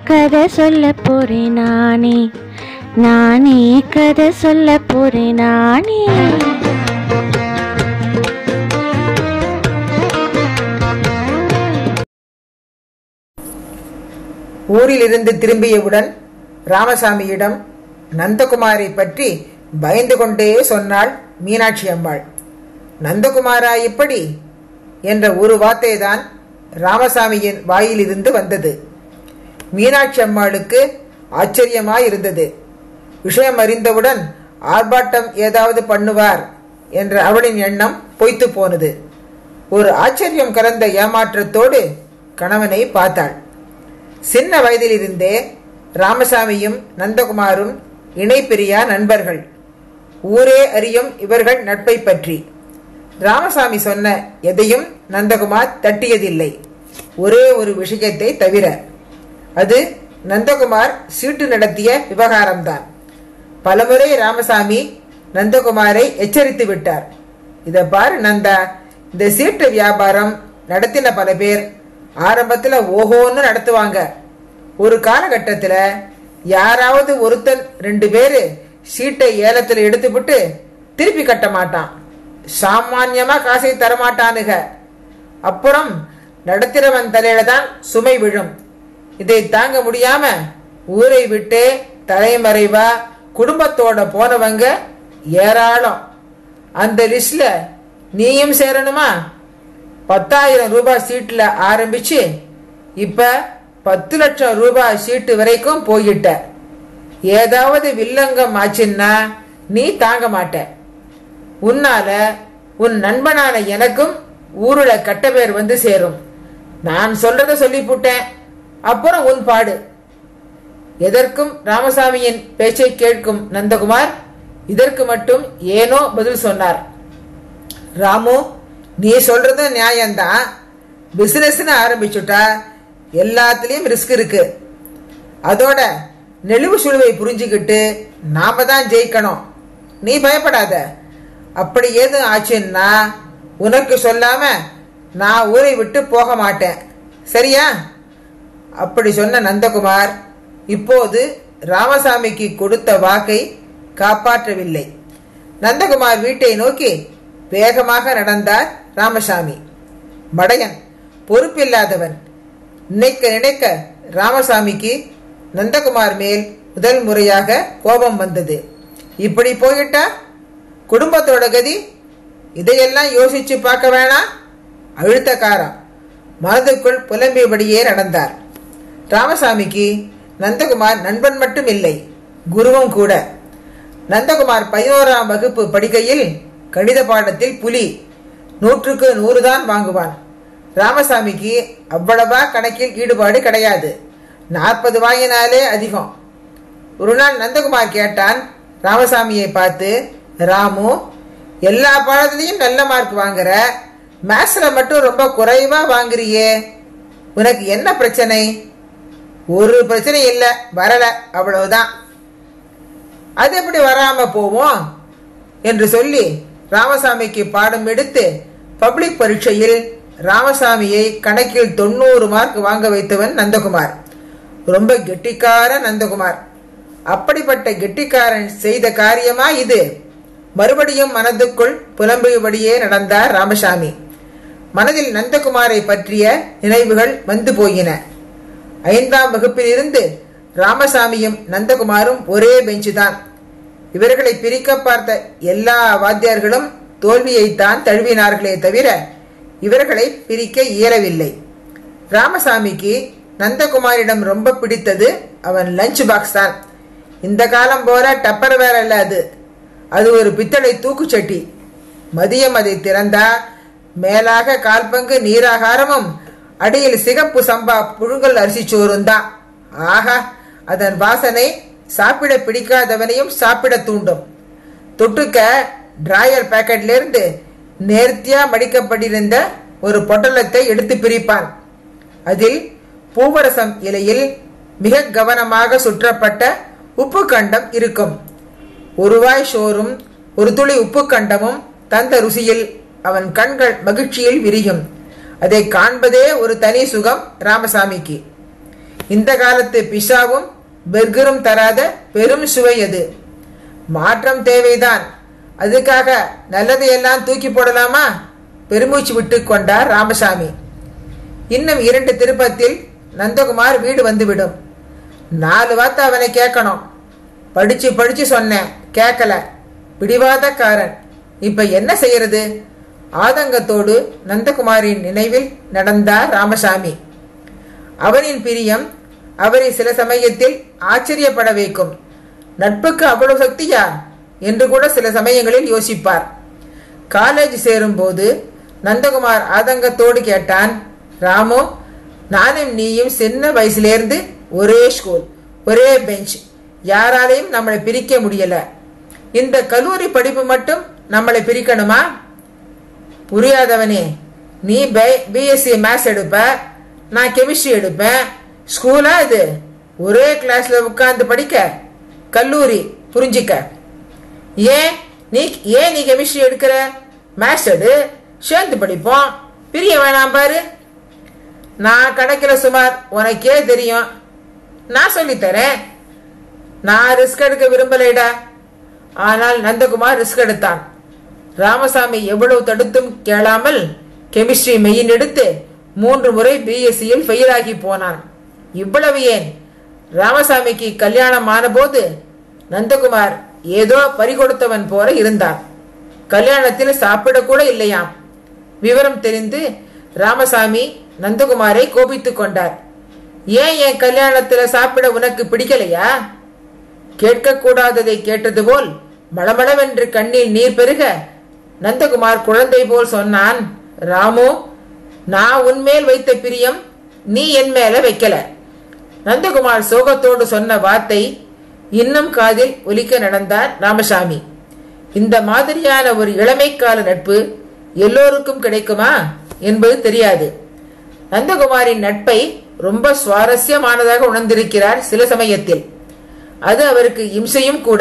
கதை சொல்ல போறேன் நானே நானே கதை சொல்ல போறேன் நானே ஊரிலிருந்து திரும்பியவுடன் ராமசாமியிடம் நந்தகுமாரை பற்றி பயந்து கொண்டே சொன்னாள் மீனாட்சி அம்மாள் நந்தகுமாரா இப்படி என்ற ஒரு வார்த்தை தான் ராமசாமியின் வாயிலிருந்து வந்தது மீனாட்சி அம்மாளுக்கு ஆச்சரியமாயிருந்தது விஷயம் அறிந்தவுடன் ஆர்ப்பாட்டம் ஏதாவது பண்ணுவார் என்ற அவளின் எண்ணம் பொய்த்து போனது ஒரு ஆச்சரியம் கலந்த ஏமாற்றத்தோடு கணவனை பார்த்தாள் சின்ன வயதிலிருந்தே ராமசாமியும் நந்தகுமாரும் இணைப்பிரியா நண்பர்கள் ஊரே அறியும் இவர்கள் நட்பை பற்றி ராமசாமி சொன்ன எதையும் நந்தகுமார் தட்டியதில்லை ஒரே ஒரு விஷயத்தை தவிர அது நந்தகுமார் சீட்டு நடத்திய விவகாரம்தான் பலமுறை ராமசாமி நந்தகுமாரை எச்சரித்து விட்டார் இத பாரு நந்தா இந்த சீட்டு வியாபாரம் நடத்தின பல பேர் ஆரம்பத்துல ஓஹோன்னு நடத்துவாங்க ஒரு காலகட்டத்துல யாராவது ஒருத்தன் ரெண்டு பேரு சீட்டை ஏலத்துல எடுத்துவிட்டு திருப்பி கட்ட மாட்டான் சாமான்யமா காசை தரமாட்டானுக அப்புறம் நடத்துறவன் தலையில தான் சுமை விழும் இதை தாங்க முடியாம ஊரை விட்டு தலைமறைவா குடும்பத்தோட போனவங்க ஏராளம் அந்த லிஸ்ட்ல நீயும் சேரணுமா பத்தாயிரம் ரூபாய் சீட்ல ஆரம்பிச்சு இப்ப பத்து லட்சம் ரூபாய் சீட்டு வரைக்கும் போயிட்ட ஏதாவது வில்லங்கம் ஆச்சுன்னா நீ தாங்க மாட்ட உன்னால உன் நண்பனான எனக்கும் ஊருல கட்ட பேர் வந்து சேரும் நான் சொல்றத சொல்லிப்புட்டேன் அப்புறம் உன் பாடு எதற்கும் ராமசாமியின் பேச்சை கேட்கும் நந்தகுமார் இதற்கு மட்டும் ஏனோ பதில் சொன்னார் ராமு நீ சொல்றது நியாயம்தான் பிசினஸ்னு ஆரம்பிச்சுட்டா எல்லாத்துலயும் ரிஸ்க் இருக்கு அதோட நெளிவு சுழுவை புரிஞ்சுக்கிட்டு நாம தான் ஜெயிக்கணும் நீ பயப்படாத அப்படி ஏதும் ஆச்சுன்னா உனக்கு சொல்லாம நான் ஊரை விட்டு போக மாட்டேன் சரியா அப்படி சொன்ன நந்தகுமார் இப்போது ராமசாமிக்கு கொடுத்த வாக்கை காப்பாற்றவில்லை நந்தகுமார் வீட்டை நோக்கி வேகமாக நடந்தார் ராமசாமி மடையன் பொறுப்பில்லாதவன் நினைக்க நினைக்க ராமசாமிக்கு நந்தகுமார் மேல் முதல் முறையாக கோபம் வந்தது இப்படி போயிட்டா குடும்பத்தோட கதி இதையெல்லாம் யோசிச்சு பார்க்க வேணாம் அழுத்தக்காரம் மனதுக்குள் புலம்பியபடியே நடந்தார் ராமசாமிக்கு நந்தகுமார் நண்பன் மட்டும் இல்லை குருவும் கூட நந்தகுமார் பதினோராம் வகுப்பு படிக்கையில் கணித பாடத்தில் புலி நூற்றுக்கு நூறு தான் வாங்குவான் ராமசாமிக்கு அவ்வளவா கணக்கில் ஈடுபாடு கிடையாது நாற்பது வாங்கினாலே அதிகம் ஒரு நாள் நந்தகுமார் கேட்டான் ராமசாமியை பார்த்து ராமு எல்லா பாடத்துலையும் நல்ல மார்க் வாங்குற மேத்ஸ்ல மட்டும் ரொம்ப குறைவா வாங்குறியே உனக்கு என்ன பிரச்சனை ஒரு பிரச்சனை இல்லை வரல அவ்வளவுதான் அது எப்படி வராம போவோம் என்று சொல்லி ராமசாமிக்கு பாடம் எடுத்து பப்ளிக் பரீட்சையில் ராமசாமியை கணக்கில் தொண்ணூறு மார்க் வாங்க வைத்தவன் நந்தகுமார் ரொம்ப கெட்டிக்கார நந்தகுமார் அப்படிப்பட்ட கெட்டிக்காரன் செய்த காரியமா இது மறுபடியும் மனதுக்குள் புலம்பியபடியே நடந்தார் ராமசாமி மனதில் நந்தகுமாரை பற்றிய நினைவுகள் வந்து போயின ஐந்தாம் வகுப்பிலிருந்து ராமசாமியும் நந்தகுமாரும் ஒரே பெஞ்சு தான் இவர்களை பிரிக்க பார்த்த எல்லா வாத்தியார்களும் தோல்வியைத்தான் தழுவினார்களே தவிர இவர்களை பிரிக்க இயலவில்லை ராமசாமிக்கு நந்தகுமாரிடம் ரொம்ப பிடித்தது அவன் லஞ்ச் பாக்ஸ் தான் இந்த காலம் போல டப்பர் வேற அல்ல அது அது ஒரு பித்தளை தூக்குச்சட்டி மதியம் அதை திறந்தா மேலாக கால் பங்கு நீராகாரமும் அடியில் சிகப்பு சம்பா புழுங்கல் அரிசி சோறும் தான் ஆஹா அதன் வாசனை சாப்பிட பிடிக்காதவனையும் சாப்பிட தூண்டும் தொட்டுக்க டிராயர் பேக்கெட்ல இருந்து நேர்த்தியா மடிக்கப்பட்டிருந்த ஒரு பொட்டலத்தை எடுத்து பிரிப்பான் அதில் பூவரசம் இலையில் மிக கவனமாக சுற்றப்பட்ட உப்பு கண்டம் இருக்கும் ஒரு வாய் சோறும் ஒரு துளி உப்பு கண்டமும் தந்த ருசியில் அவன் கண்கள் மகிழ்ச்சியில் விரியும் அதை காண்பதே ஒரு தனி சுகம் ராமசாமிக்கு இந்த காலத்து பிஷாவும் பெர்கரும் தராத பெரும் சுவை அது மாற்றம் தேவைதான் அதுக்காக நல்லதையெல்லாம் தூக்கி போடலாமா பெருமூச்சு விட்டு கொண்டார் ராமசாமி இன்னும் இரண்டு திருப்பத்தில் நந்தகுமார் வீடு வந்துவிடும் நாலு வார்த்தை அவனை கேட்கணும் படிச்சு படிச்சு சொன்னேன் கேட்கல பிடிவாதக்காரன் இப்ப என்ன செய்யறது ஆதங்கத்தோடு நந்தகுமாரின் நினைவில் நடந்தார் ராமசாமி அவனின் பிரியம் அவரை சில சமயத்தில் ஆச்சரியப்பட வைக்கும் நட்புக்கு அவ்வளவு சக்தியா என்று கூட சில சமயங்களில் யோசிப்பார் காலேஜ் சேரும்போது நந்தகுமார் ஆதங்கத்தோடு கேட்டான் ராமு நானும் நீயும் சின்ன வயசுலேருந்து ஒரே ஸ்கூல் ஒரே பெஞ்ச் யாராலையும் நம்மளை பிரிக்க முடியல இந்த கல்லூரி படிப்பு மட்டும் நம்மளை பிரிக்கணுமா புரியாதவனே நீ பிஎஸ்சி மேத்ஸ் எடுப்ப நான் கெமிஸ்ட்ரி எடுப்பேன் ஸ்கூலா இது ஒரே கிளாஸ்ல உட்கார்ந்து படிக்க கல்லூரி புரிஞ்சிக்க ஏன் நீ ஏன் நீ கெமிஸ்ட்ரி எடுக்கிற மேத்ஸ் எடு சேர்ந்து படிப்போம் பிரிய வேணாம் பாரு நான் கிடைக்கிற சுமார் உனக்கே தெரியும் நான் சொல்லித்தரேன் நான் ரிஸ்க் எடுக்க விரும்பலைடா ஆனால் நந்தகுமார் ரிஸ்க் எடுத்தான் ராமசாமி எவ்வளவு தடுத்தும் கேளாமல் கெமிஸ்ட்ரி மெயின் எடுத்து மூன்று முறை பிஎஸ்சியில் ஃபெயில் ஆகி போனான் இவ்வளவு ஏன் ராமசாமிக்கு கல்யாணம் ஆனபோது நந்தகுமார் ஏதோ பறிகொடுத்தவன் போல இருந்தான் கல்யாணத்தில் சாப்பிடக்கூட இல்லையாம் விவரம் தெரிந்து ராமசாமி நந்தகுமாரை கோபித்துக் கொண்டார் ஏன் என் கல்யாணத்துல சாப்பிட உனக்கு பிடிக்கலையா கேட்கக்கூடாததை கேட்டது போல் மளமளவென்று கண்ணில் நீர் பெருக நந்தகுமார் குழந்தை போல் சொன்னான் ராமு நான் உன்மேல் வைத்த பிரியம் நீ என் மேல வைக்கல நந்தகுமார் சோகத்தோடு சொன்ன வார்த்தை இன்னும் காதில் ஒலிக்க நடந்தார் ராமசாமி இந்த மாதிரியான ஒரு இளமைக்கால நட்பு எல்லோருக்கும் கிடைக்குமா என்பது தெரியாது நந்தகுமாரின் நட்பை ரொம்ப சுவாரஸ்யமானதாக உணர்ந்திருக்கிறார் சில சமயத்தில் அது அவருக்கு இம்சையும் கூட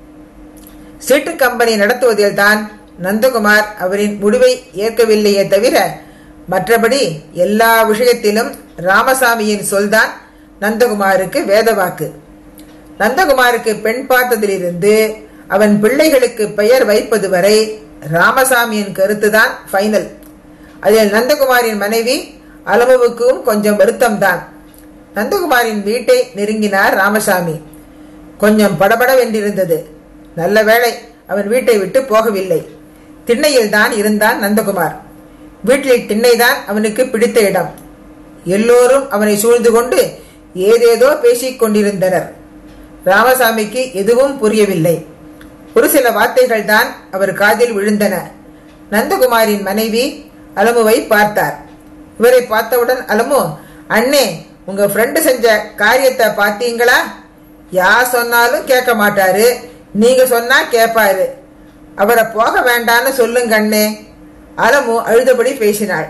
சீட்டு கம்பெனி நடத்துவதில் தான் நந்தகுமார் அவரின் முடிவை ஏற்கவில்லையே தவிர மற்றபடி எல்லா விஷயத்திலும் ராமசாமியின் சொல்தான் நந்தகுமாருக்கு வேதவாக்கு நந்தகுமாருக்கு பெண் பார்த்ததிலிருந்து அவன் பிள்ளைகளுக்கு பெயர் வைப்பது வரை ராமசாமியின் கருத்துதான் ஃபைனல் அதில் நந்தகுமாரின் மனைவி அலமுவுக்கும் கொஞ்சம் வருத்தம்தான் நந்தகுமாரின் வீட்டை நெருங்கினார் ராமசாமி கொஞ்சம் படபடவென்றிருந்தது நல்ல வேளை அவன் வீட்டை விட்டு போகவில்லை திண்ணையில் தான் இருந்தான் நந்தகுமார் வீட்டில் திண்ணைதான் அவனுக்கு பிடித்த இடம் எல்லோரும் அவனை சூழ்ந்து கொண்டு ஏதேதோ பேசிக் கொண்டிருந்தனர் ராமசாமிக்கு எதுவும் புரியவில்லை ஒரு சில வார்த்தைகள் தான் அவர் காதில் விழுந்தன நந்தகுமாரின் மனைவி அலமுவை பார்த்தார் இவரை பார்த்தவுடன் அலமு அண்ணே உங்க ஃப்ரெண்டு செஞ்ச காரியத்தை பார்த்தீங்களா யார் சொன்னாலும் கேட்க மாட்டாரு நீங்க சொன்னா கேட்பாரு அவரை போக வேண்டான்னு சொல்லுங்க அண்ணே அலமு அழுதபடி பேசினாள்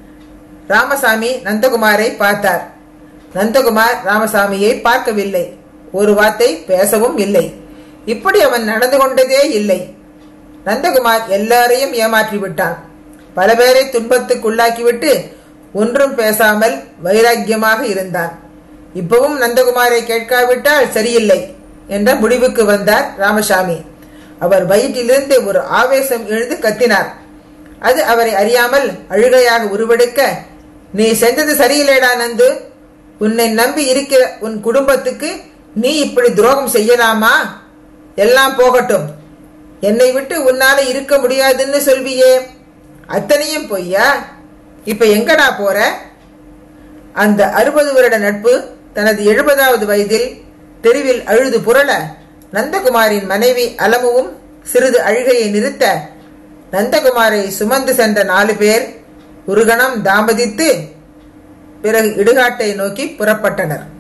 ராமசாமி நந்தகுமாரை பார்த்தார் நந்தகுமார் ராமசாமியை பார்க்கவில்லை ஒரு வார்த்தை பேசவும் இல்லை இப்படி அவன் நடந்து கொண்டதே இல்லை நந்தகுமார் எல்லாரையும் ஏமாற்றி விட்டான் பல பேரை துன்பத்துக்குள்ளாக்கிவிட்டு ஒன்றும் பேசாமல் வைராக்கியமாக இருந்தான் இப்பவும் நந்தகுமாரை கேட்காவிட்டால் சரியில்லை என்ற முடிவுக்கு வந்தார் ராமசாமி அவர் வயிற்றிலிருந்து ஒரு ஆவேசம் எழுந்து கத்தினார் அது அவரை அறியாமல் அழுகையாக உருவெடுக்க நீ செஞ்சது சரியில்லைடா நந்து உன்னை நம்பி இருக்கிற உன் குடும்பத்துக்கு நீ இப்படி துரோகம் செய்யலாமா எல்லாம் போகட்டும் என்னை விட்டு உன்னால இருக்க முடியாதுன்னு சொல்வியே அத்தனையும் பொய்யா இப்ப எங்கடா போற அந்த அறுபது வருட நட்பு தனது எழுபதாவது வயதில் தெருவில் அழுது புரள நந்தகுமாரின் மனைவி அலமுவும் சிறிது அழுகையை நிறுத்த நந்தகுமாரை சுமந்து சென்ற நாலு பேர் ஒரு கணம் தாமதித்து பிறகு இடுகாட்டை நோக்கி புறப்பட்டனர்